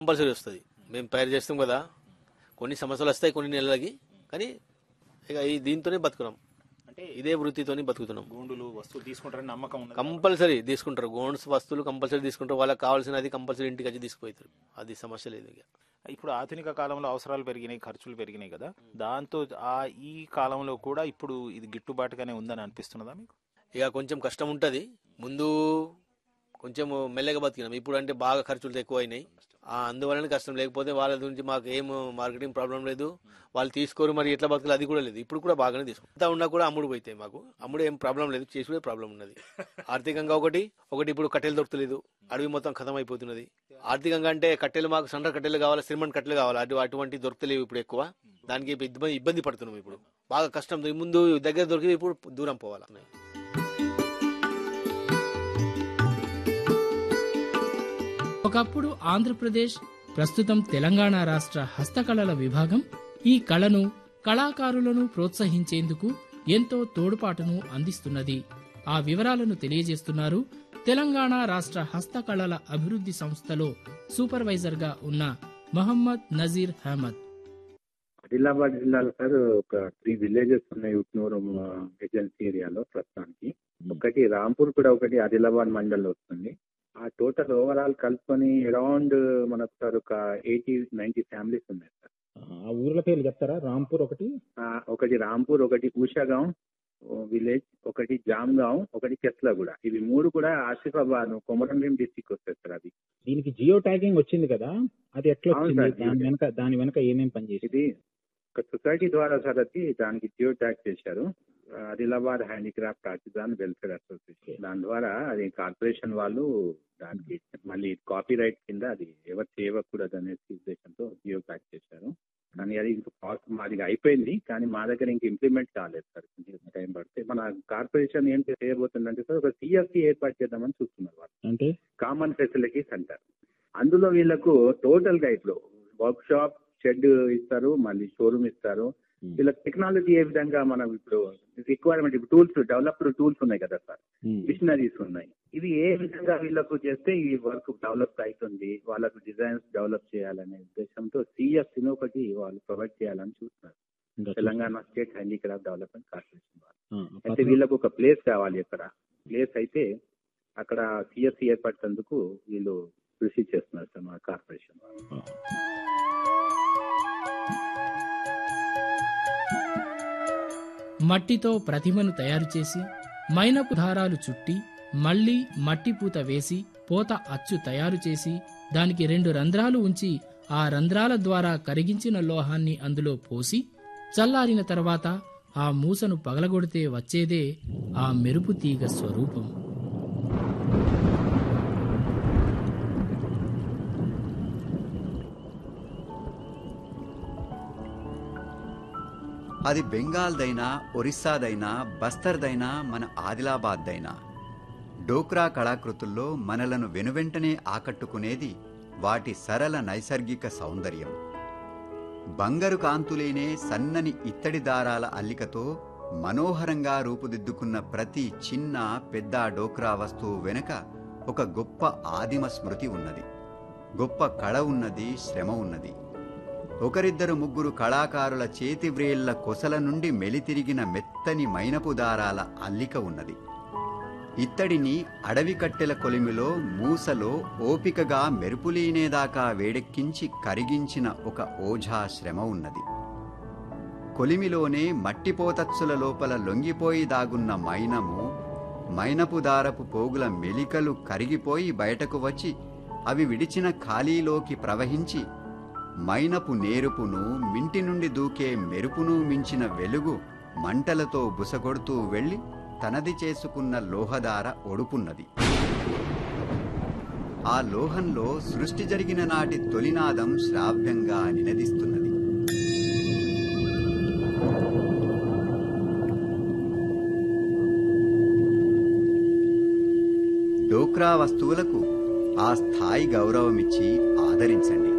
Compulsory వస్తుంది మేము తయారు చేస్తాం కదా కొన్ని సమస్యలు వస్తాయి కొన్ని నెలలకి కానీ ఇక ఈ దీంతోనే బతుకున్నాం అంటే ఇదే వృత్తితోనే బతుకుతున్నాం గోండులు వస్తువులు తీసుకుంటారని నమ్మకం ఉన్నది కంపల్సరీ తీసుకుంటారు గోన్స్ వస్తువులు కంపల్సరీ తీసుకుంటారు వాళ్ళకి కావాల్సినది కంపల్సరీ ఇంటికి వచ్చి తీసుకుపోతారు అది సమస్య లేదు ఇక ఇప్పుడు ఆధునిక కాలంలో అవసరాలు పెరిగినాయి ఖర్చులు పెరిగినాయి కదా దాంతో ఆ ఈ కాలంలో కూడా ఇప్పుడు ఇది గిట్టుబాటుగానే ఉందని అనిపిస్తున్నదా మీకు ఇక కొంచెం కష్టం ఉంటుంది ముందు కొంచెం మెల్లగా బతికినాం ఇప్పుడు అంటే బాగా ఖర్చులు ఎక్కువ అయినాయి ఆ, అందువలన కష్టం లేకపోతే వాళ్ళ గురించి మాకు ఏం మార్కెటింగ్ ప్రాబ్లం లేదు వాళ్ళు తీసుకోరు మరి ఎట్లా బతకాలి అది కూడా లేదు ఇప్పుడు కూడా బాగానే తీసుకుంటాం అంతా ఉన్నా కూడా అమ్ముడు పోతాయి మాకు అమ్ముడు ఏం ప్రాబ్లం లేదు చేసుడే ప్రాబ్లం ఉన్నది ఆర్థికంగా ఒకటి ఒకటి ఇప్పుడు కట్టెలు దొరకలేదు అడవి మొత్తం ఖతం అయిపోతున్నది ఆర్థికంగా అంటే కట్టెలు మాకు సండ్ర కట్టెలు కావాలి సిమెంట్ కట్టెలు కావాలి అటు అటువంటి దొరకలేవు ఇప్పుడు ఎక్కువ దానికి ఇబ్బంది ఇబ్బంది పడుతున్నాం ఇప్పుడు బాగా కష్టం ముందు దగ్గర దొరికి ఇప్పుడు దూరం పోవాలి ఒకప్పుడు ఆంధ్రప్రదేశ్ ప్రస్తుతం తెలంగాణ రాష్ట్ర హస్తకళల విభాగం ఈ కళను కళాకారులను ప్రోత్సహించేందుకు ఎంతో తోడ్పాటును అందిస్తున్నది ఆ వివరాలను తెలియజేస్తున్నారు తెలంగాణ రాష్ట్ర హస్తకళల అభివృద్ధి సంస్థలో సూపర్వైజర్గా ఉన్న మహమ్మద్ నజీర్ అహ్మద్ ఆదిలాబాద్ జిల్లాలో సార్ ఒక త్రీ విలేజెస్ ఉన్నాయి ఉట్నూరు ఏజెన్సీ ఏరియాలో ప్రస్తుతానికి ఒకటి రాంపూర్ కూడా ఒకటి ఆదిలాబాద్ మండల్లో వస్తుంది ఆ టోటల్ ఓవరాల్ కలుపుకొని అరౌండ్ మనకు సార్ ఒక ఎయిటీ నైన్టీ ఫ్యామిలీస్ ఉన్నాయి సార్ ఆ ఊర్ల పేర్లు చెప్తారా రాంపూర్ ఒకటి ఆ, ఒకటి రాంపూర్ ఒకటి ఉషాగాం విలేజ్ ఒకటి జామ్గాం ఒకటి చెస్లగూడ ఇవి మూడు కూడా ఆసిఫాబాద్ కొమరంభీం డిస్టిక్ వస్తాయి సార్ అది దీనికి జియో ట్యాగింగ్ వచ్చింది కదా అది ఎట్లా అవును వచ్చింది సార్, దాని జియో వెనక దాని వెనక ఏమేం పనిచేసింది ఇది ఒక సొసైటీ ద్వారా సార్ అది దానికి జియో ట్యాగ్ చేశారు Adilabad handicraft artisan welfare association దాని ద్వారా అది కార్పొరేషన్ వాళ్ళు దానికి మళ్ళీ కాపీ రైట్ కింద అది ఎవరు చేయకూడదు అనేసి ఉద్దేశంతో జియో ట్యాగ్ చేశారు కానీ అది కాస్ట్ మాది అయిపోయింది కానీ మా దగ్గర ఇంక ఇంప్లిమెంట్ కాలేదు సార్ కొంచెం టైం పడితే మన కార్పొరేషన్ ఏం చేయబోతుందంటే సార్ ఒక సిఎఫ్సి ఏర్పాటు చేద్దామని చూస్తున్నారు వాళ్ళు అంటే కామన్ ఫెసిలిటీస్ అంటారు అందులో వీళ్ళకు టోటల్ గా ఇప్పుడు వర్క్ షాప్ షెడ్ ఇస్తారు మళ్ళీ షోరూమ్ ఇస్తారు వీళ్ళకి టెక్నాలజీ ఏ విధంగా మనం ఇప్పుడు రిక్వైర్మెంట్ ఇప్పుడు టూల్స్ డెవలప్డ్ టూల్స్ ఉన్నాయి కదా సార్ మిషనరీస్ ఉన్నాయి ఇవి ఏ విధంగా వీళ్ళకు చేస్తే ఈ వర్క్ డెవలప్ అవుతుంది వాళ్ళకు డిజైన్స్ డెవలప్ చేయాలనే ఉద్దేశంతో సిఎఫ్సి ఒకటి వాళ్ళు ప్రొవైడ్ చేయాలని చూస్తున్నారు ఇంకా Telangana state handicraft development corporation వాళ్ళు ఆ, అయితే పక్కన- వీళ్ళకు ఒక ప్లేస్ కావాలి అక్కడ ప్లేస్ అయితే అక్కడ సిఎస్సి ఏర్పడేందుకు వీళ్ళు కృషి చేస్తున్నారు సార్ మన కార్పొరేషన్ వాళ్ళు. ఆ. మట్టితో ప్రతిమను తయారు చేసి మైనపు దారాలు చుట్టి మళ్లీ మట్టి పూత వేసి పోత అచ్చు తయారు చేసి దానికి రెండు రంధ్రాలు ఉంచి ఆ రంధ్రాల ద్వారా కరిగించిన లోహాన్ని అందులో పోసి చల్లారిన తర్వాత ఆ మూసను పగలగొడితే వచ్చేదే ఆ మెరుపు తీగ స్వరూపం అది బెంగాల్దైనా ఒరిస్సాదైనా బస్తర్దైనా మన ఆదిలాబాద్దైనా డోక్రా కళాకృతుల్లో మనలను వెనువెంటనే ఆకట్టుకునేది వాటి సరళ నైసర్గిక సౌందర్యం బంగారు కాంతులేనే సన్నని ఇత్తడి దారాల అల్లికతో మనోహరంగా రూపుదిద్దుకున్న ప్రతి చిన్న పెద్ద డోక్రా వస్తువు వెనుక ఒక గొప్ప ఆదిమ స్మృతి ఉన్నది గొప్ప కళ ఉన్నది శ్రమ ఉన్నది ఒకరిద్దరు ముగ్గురు కళాకారుల చేతి వ్రేళ్ల కొసల నుండి మెలితిరిగిన మెత్తని మైనపు దారాల అల్లిక ఉన్నది ఇత్తడిని అడవి కట్టెల కొలిమిలో మూసలో ఓపికగా మెరుపులీనేదాకా వేడెక్కించి కరిగించిన ఒక ఓఝా శ్రమ ఉన్నది కొలిమిలోనే మట్టిపోతచ్చుల లోపల లొంగిపోయి దాగున్న మైనము మైనపు దారపు పోగుల మెలికలు కరిగిపోయి బయటకు వచ్చి అవి విడిచిన ఖాళీలోకి ప్రవహించి మైనపు నేరుపును మింటి నుండి దూకే మెరుపును మించిన వెలుగు మంటలతో బుసగొడుతూ వెళ్ళి తనది చేసుకున్న లోహదార ఒడుపున్నది ఆ లోహంలో సృష్టి జరిగిన నాటి తొలినాదం శ్రావ్యంగా నినదిస్తున్నది డోక్రా వస్తువులకు ఆ స్థాయి గౌరవమిచ్చి ఆదరించండి